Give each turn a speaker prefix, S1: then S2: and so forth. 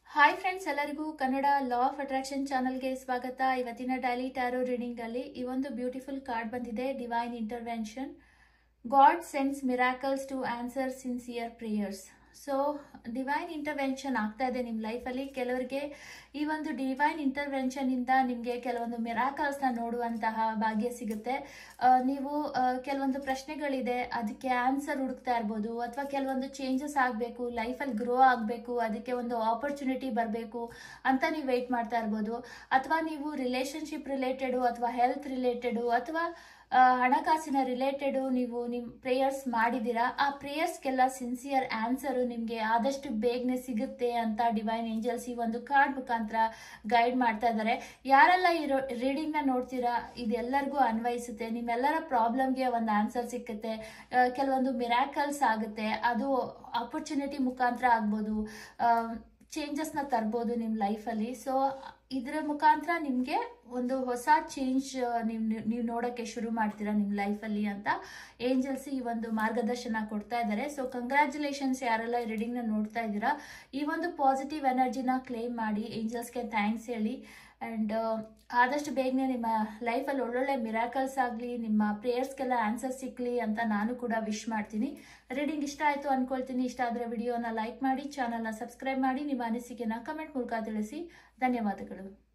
S1: hi friends ಎಲ್ಲರಿಗೂ Kannada law of attraction ಚಾನಲ್ಗೆ ಸ್ವಾಗತ ಇವತ್ತಿನ ಡೈಲಿ ಟ್ಯಾರೋ ರೀಡಿಂಗ್ ಅಲ್ಲಿ ಈ ಒಂದು ಬ್ಯೂಟಿಫುಲ್ ಕಾರ್ಡ್ ಬಂದಿದೆ divine intervention God sends miracles to answer sincere prayers so divine intervention ಆಗ್ತಾ ಇದೆ ನಿಮ್ಮ ಲೈಫಲ್ಲಿ ಕೆಲವರಿಗೆ ಈ ಒಂದು ಡಿವೈನ್ ಇಂಟರ್ವೆನ್ಷನ್ ಇಂದ ನಿಮಗೆ ಕೆಲವೊಂದು ಮಿರಾಕಲ್ಸ್ನ ನೋಡುವಂತಹ ಭಾಗ್ಯ ಸಿಗುತ್ತೆ ಆ, ನೀವು ಆ, ಕೆಲವೊಂದು ಪ್ರಶ್ನೆಗಳಿದೆ ಅದಕ್ಕೆ ಆನ್ಸರ್ ಹುಡುಕ್ತಾ ಇರ್ಬೋದು ಅಥವಾ ಕೆಲವೊಂದು ಚೇಂಜಸ್ ಆಗಬೇಕು ಲೈಫಲ್ಲಿ ಗ್ರೋ ಆಗಬೇಕು ಅದಕ್ಕೆ ಒಂದು ಆಪರ್ಚುನಿಟಿ ಬರಬೇಕು ಅಂತ ನೀವು ವೆಯ್ಟ್ ಮಾಡ್ತಾ ಇರ್ಬೋದು ಅಥವಾ ನೀವು ರಿಲೇಶನ್ಶಿಪ್ ರಿಲೇಟೆಡು ಅಥವಾ ಹೆಲ್ತ್ ರಿಲೇಟೆಡು ಅಥವಾ ಆ, ಹಣಕಾಸಿನ ರಿಲೇಟೆಡು ನೀವು ನಿಮ್ಮ ಪ್ರೇಯರ್ಸ್ ಮಾಡಿದ್ದೀರಾ ಆ ಪ್ರೇಯರ್ಸ್ಗೆಲ್ಲ ಸಿನ್ಸಿಯರ್ ಆನ್ಸರು ನಿಮಗೆ ಆದಷ್ಟು ಬೇಗನೆ ಸಿಗುತ್ತೆ ಅಂತ ಡಿವೈನ್ ಏಂಜಲ್ಸ್ ಈ ಒಂದು ಕಾರ್ಡ್ ಮುಖಾಂತರ ಗೈಡ್ ಮಾಡ್ತಾ ಇದ್ದಾರೆ ಯಾರೆಲ್ಲ ಈ ರೀಡಿಂಗ್ನ ನೋಡ್ತೀರಾ ಇದೆಲ್ಲರಿಗೂ ಅನ್ವಯಿಸುತ್ತೆ ನಿಮ್ಮೆಲ್ಲರ ಪ್ರಾಬ್ಲಮ್ಗೆ ಒಂದು ಆನ್ಸರ್ ಸಿಕ್ಕುತ್ತೆ ಆ, ಕೆಲವೊಂದು ಮಿರಾಕಲ್ಸ್ ಆಗುತ್ತೆ ಅದು ಆಪರ್ಚುನಿಟಿ ಮುಖಾಂತರ ಆಗ್ಬೋದು ಚೇಂಜಸ್ನ ತರ್ಬೋದು ನಿಮ್ಮ ಲೈಫಲ್ಲಿ ಸೊ ಇದರ ಮುಖಾಂತರ ನಿಮಗೆ ಒಂದು ಹೊಸ ಚೇಂಜ್ ನೀವು ನೀವು ನೋಡೋಕ್ಕೆ ಶುರು ಮಾಡ್ತೀರಾ ನಿಮ್ಮ ಲೈಫಲ್ಲಿ ಅಂತ ಏಂಜಲ್ಸ್ ಈ ಒಂದು ಮಾರ್ಗದರ್ಶನ ಕೊಡ್ತಾ ಇದ್ದಾರೆ ಸೊ ಕಂಗ್ರ್ಯಾಚುಲೇಷನ್ಸ್ ಯಾರೆಲ್ಲ ಈ ರೀಡಿಂಗ್ನ ನೋಡ್ತಾ ಇದ್ದೀರಾ ಈ ಒಂದು ಪಾಸಿಟಿವ್ ಎನರ್ಜಿನ ಕ್ಲೇಮ್ ಮಾಡಿ ಏಂಜಲ್ಸ್ಗೆ ಥ್ಯಾಂಕ್ಸ್ ಹೇಳಿ ಆ್ಯಂಡ್ ಆದಷ್ಟು ಬೇಗನೆ ನಿಮ್ಮ ಲೈಫಲ್ಲಿ ಒಳ್ಳೊಳ್ಳೆ ಮಿರಾಕಲ್ಸ್ ಆಗಲಿ ನಿಮ್ಮ ಪ್ರೇಯರ್ಸ್ಗೆಲ್ಲ ಆನ್ಸರ್ ಸಿಕ್ಕಲಿ ಅಂತ ನಾನು ಕೂಡ ವಿಶ್ ಮಾಡ್ತೀನಿ ರೀಡಿಂಗ್ ಇಷ್ಟ ಆಯಿತು ಅನ್ಕೊಳ್ತೀನಿ ಇಷ್ಟ ಆದರೆ ವಿಡಿಯೋನ ಲೈಕ್ ಮಾಡಿ ಚಾನಲ್ನ ಸಬ್ಸ್ಕ್ರೈಬ್ ಮಾಡಿ ನಿಮ್ಮ ಅನಿಸಿಕೆನ ಕಮೆಂಟ್ ಮೂಲಕ ತಿಳಿಸಿ ಧನ್ಯವಾದಗಳು